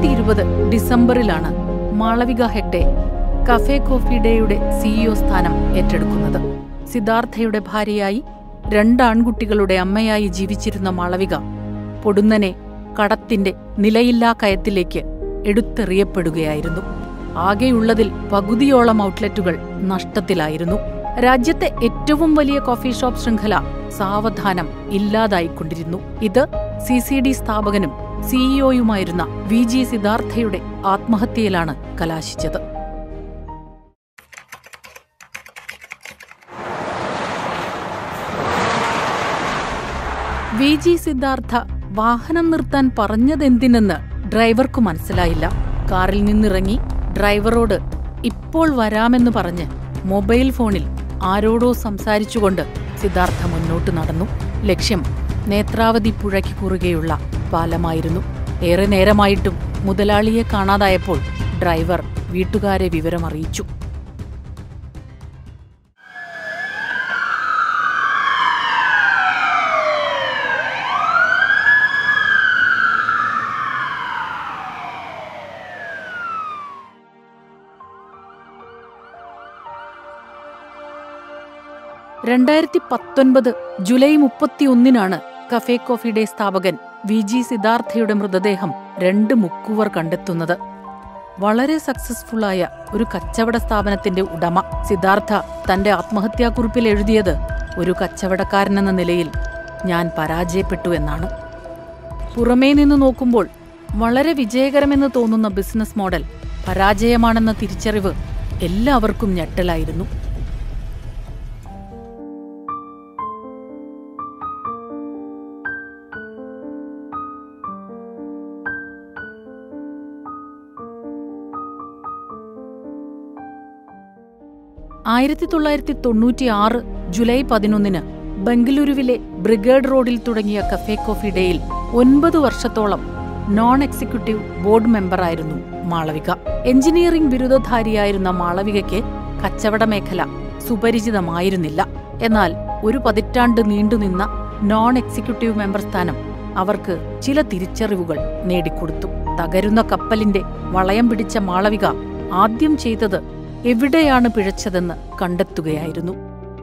രണ്ടായിരത്തി ഇരുപത് ഡിസംബറിലാണ് മാളവിക ഹെഗ്ഡെ കഫേ കോഫി ഡേയുടെ സിഇഒ സ്ഥാനം ഏറ്റെടുക്കുന്നത് സിദ്ധാർത്ഥയുടെ ഭാര്യയായി രണ്ട് ആൺകുട്ടികളുടെ അമ്മയായി ജീവിച്ചിരുന്ന മാളവിക പൊടുന്നനെ കടത്തിന്റെ നിലയില്ലാ കയത്തിലേക്ക് എടുത്തെറിയപ്പെടുകയായിരുന്നു ആകെയുള്ളതിൽ പകുതിയോളം ഔട്ട്ലെറ്റുകൾ നഷ്ടത്തിലായിരുന്നു രാജ്യത്തെ ഏറ്റവും വലിയ കോഫി ഷോപ്പ് ശൃംഖല സാവധാനം ഇല്ലാതായിക്കൊണ്ടിരുന്നു ഇത് സി സി ഡി സ്ഥാപകനും സിഇഒയുമായിരുന്ന വി ജി സിദ്ധാർത്ഥയുടെ ആത്മഹത്യയിലാണ് കലാശിച്ചത് വി ജി സിദ്ധാർത്ഥ വാഹനം നിർത്താൻ പറഞ്ഞതെന്തിനെന്ന് ഡ്രൈവർക്ക് മനസ്സിലായില്ല കാറിൽ നിന്നിറങ്ങി ഡ്രൈവറോട് ഇപ്പോൾ വരാമെന്ന് പറഞ്ഞ് മൊബൈൽ ഫോണിൽ ആരോടോ സംസാരിച്ചുകൊണ്ട് സിദ്ധാർത്ഥ മുന്നോട്ട് നടന്നു ലക്ഷ്യം നേത്രാവതി പുഴയ്ക്ക് കുറുകെയുള്ള പാലമായിരുന്നു ഏറെ നേരമായിട്ടും മുതലാളിയെ കാണാതായപ്പോൾ ഡ്രൈവർ വീട്ടുകാരെ വിവരമറിയിച്ചു രണ്ടായിരത്തി പത്തൊൻപത് ജൂലൈ മുപ്പത്തിയൊന്നിനാണ് കഫേ കോഫി ഡേ സ്ഥാപകൻ വി ജി സിദ്ധാർത്ഥയുടെ മൃതദേഹം രണ്ട് മുക്കുവർ കണ്ടെത്തുന്നത് വളരെ സക്സസ്ഫുള്ളായ ഒരു കച്ചവട സ്ഥാപനത്തിന്റെ ഉടമ സിദ്ധാർത്ഥ തന്റെ ആത്മഹത്യാക്കുറിപ്പിൽ എഴുതിയത് ഒരു കച്ചവടക്കാരനെന്ന നിലയിൽ ഞാൻ പരാജയപ്പെട്ടു എന്നാണ് പുറമേ നിന്ന് നോക്കുമ്പോൾ വളരെ വിജയകരമെന്ന് തോന്നുന്ന ബിസിനസ് മോഡൽ പരാജയമാണെന്ന തിരിച്ചറിവ് എല്ലാവർക്കും ഞെട്ടലായിരുന്നു ആയിരത്തി തൊള്ളായിരത്തി തൊണ്ണൂറ്റി ആറ് ജൂലൈ പതിനൊന്നിന് ബംഗളൂരുവിലെ ബ്രിഗേഡ് റോഡിൽ തുടങ്ങിയ കഫേ കോഫി ഡേയിൽ ഒൻപത് വർഷത്തോളം നോൺ എക്സിക്യൂട്ടീവ് ബോർഡ് മെമ്പറായിരുന്നു മാളവിക എഞ്ചിനീയറിംഗ് ബിരുദധാരിയായിരുന്ന മാളവികയ്ക്ക് കച്ചവട മേഖല സുപരിചിതമായിരുന്നില്ല എന്നാൽ ഒരു പതിറ്റാണ്ട് നീണ്ടുനിന്ന നോൺ എക്സിക്യൂട്ടീവ് മെമ്പർ സ്ഥാനം അവർക്ക് ചില തിരിച്ചറിവുകൾ നേടിക്കൊടുത്തു തകരുന്ന കപ്പലിന്റെ വളയം പിടിച്ച മാളവിക ആദ്യം ചെയ്തത് എവിടെയാണ് പിഴച്ചതെന്ന് കണ്ടെത്തുകയായിരുന്നു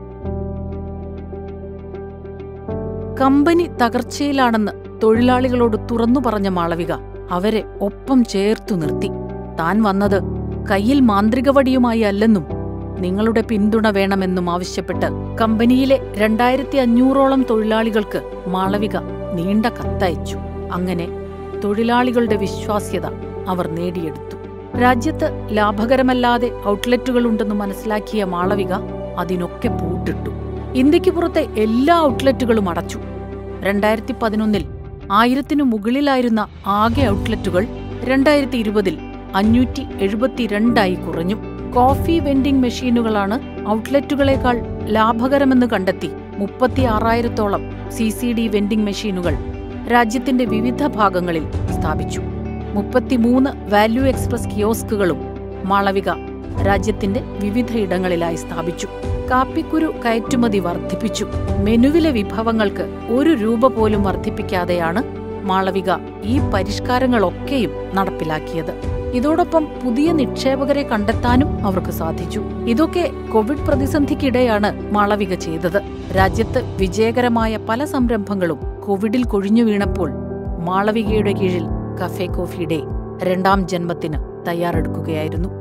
കമ്പനി തകർച്ചയിലാണെന്ന് തൊഴിലാളികളോട് തുറന്നു പറഞ്ഞ മാളവിക അവരെ ഒപ്പം ചേർത്തു നിർത്തി താൻ വന്നത് കയ്യിൽ മാന്ത്രികവടിയുമായി അല്ലെന്നും നിങ്ങളുടെ പിന്തുണ വേണമെന്നും ആവശ്യപ്പെട്ട് കമ്പനിയിലെ രണ്ടായിരത്തി അഞ്ഞൂറോളം തൊഴിലാളികൾക്ക് മാളവിക നീണ്ട കത്തയച്ചു അങ്ങനെ തൊഴിലാളികളുടെ വിശ്വാസ്യത അവർ നേടിയെടുത്തു രാജ്യത്ത് ലാഭകരമല്ലാതെ ഔട്ട്ലെറ്റുകൾ ഉണ്ടെന്ന് മനസ്സിലാക്കിയ മാളവിക അതിനൊക്കെ പൂട്ടിട്ടു ഇന്ത്യക്ക് പുറത്തെ എല്ലാ ഔട്ട്ലെറ്റുകളും അടച്ചു രണ്ടായിരത്തി പതിനൊന്നിൽ ആയിരത്തിനു മുകളിലായിരുന്ന ആകെ ഔട്ട്ലെറ്റുകൾ രണ്ടായിരത്തി ഇരുപതിൽ അഞ്ഞൂറ്റി എഴുപത്തിരണ്ടായി കുറഞ്ഞു കോഫി വെൻഡിംഗ് മെഷീനുകളാണ് ഔട്ട്ലെറ്റുകളേക്കാൾ ലാഭകരമെന്ന് കണ്ടെത്തി മുപ്പത്തി ആറായിരത്തോളം സി സി ഡി വെൻഡിംഗ് മെഷീനുകൾ രാജ്യത്തിന്റെ വിവിധ ഭാഗങ്ങളിൽ സ്ഥാപിച്ചു മുപ്പത്തിമൂന്ന് വാല്യൂ എക്സ്പ്രസ് കിയോസ്കുകളും മാളവിക രാജ്യത്തിന്റെ വിവിധയിടങ്ങളിലായി സ്ഥാപിച്ചു കാപ്പിക്കുരു കയറ്റുമതി വർദ്ധിപ്പിച്ചു മെനുവിലെ വിഭവങ്ങൾക്ക് ഒരു രൂപ പോലും വർദ്ധിപ്പിക്കാതെയാണ് മാളവിക ഈ പരിഷ്കാരങ്ങളൊക്കെയും നടപ്പിലാക്കിയത് ഇതോടൊപ്പം പുതിയ നിക്ഷേപകരെ കണ്ടെത്താനും അവർക്ക് സാധിച്ചു ഇതൊക്കെ കോവിഡ് പ്രതിസന്ധിക്കിടെയാണ് മാളവിക ചെയ്തത് രാജ്യത്ത് വിജയകരമായ പല സംരംഭങ്ങളും കോവിഡിൽ കൊഴിഞ്ഞു വീണപ്പോൾ മാളവികയുടെ കീഴിൽ കഫേ കോഫി ഡേ രണ്ടാം ജന്മത്തിന് തയ്യാറെടുക്കുകയായിരുന്നു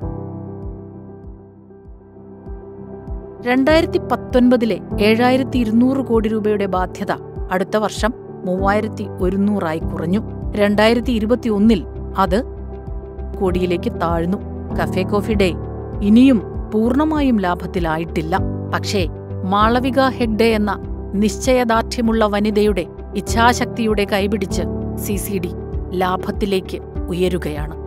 രണ്ടായിരത്തി പത്തൊൻപതിലെ ഏഴായിരത്തി ഇരുന്നൂറ് കോടി രൂപയുടെ ബാധ്യത അടുത്ത വർഷം മൂവായിരത്തി ഒരുന്നൂറായി കുറഞ്ഞു രണ്ടായിരത്തി ഇരുപത്തിയൊന്നിൽ അത് കോടിയിലേക്ക് താഴ്ന്നു കഫേ കോഫി ഡേ ഇനിയും പൂർണ്ണമായും ലാഭത്തിലായിട്ടില്ല പക്ഷേ മാളവിക ഹെഗ്ഡെ എന്ന നിശ്ചയദാർഢ്യമുള്ള വനിതയുടെ ഇച്ഛാശക്തിയുടെ കൈപിടിച്ച് സി സി ഡി ലാഭത്തിലേക്ക് ഉയരുകയാണ്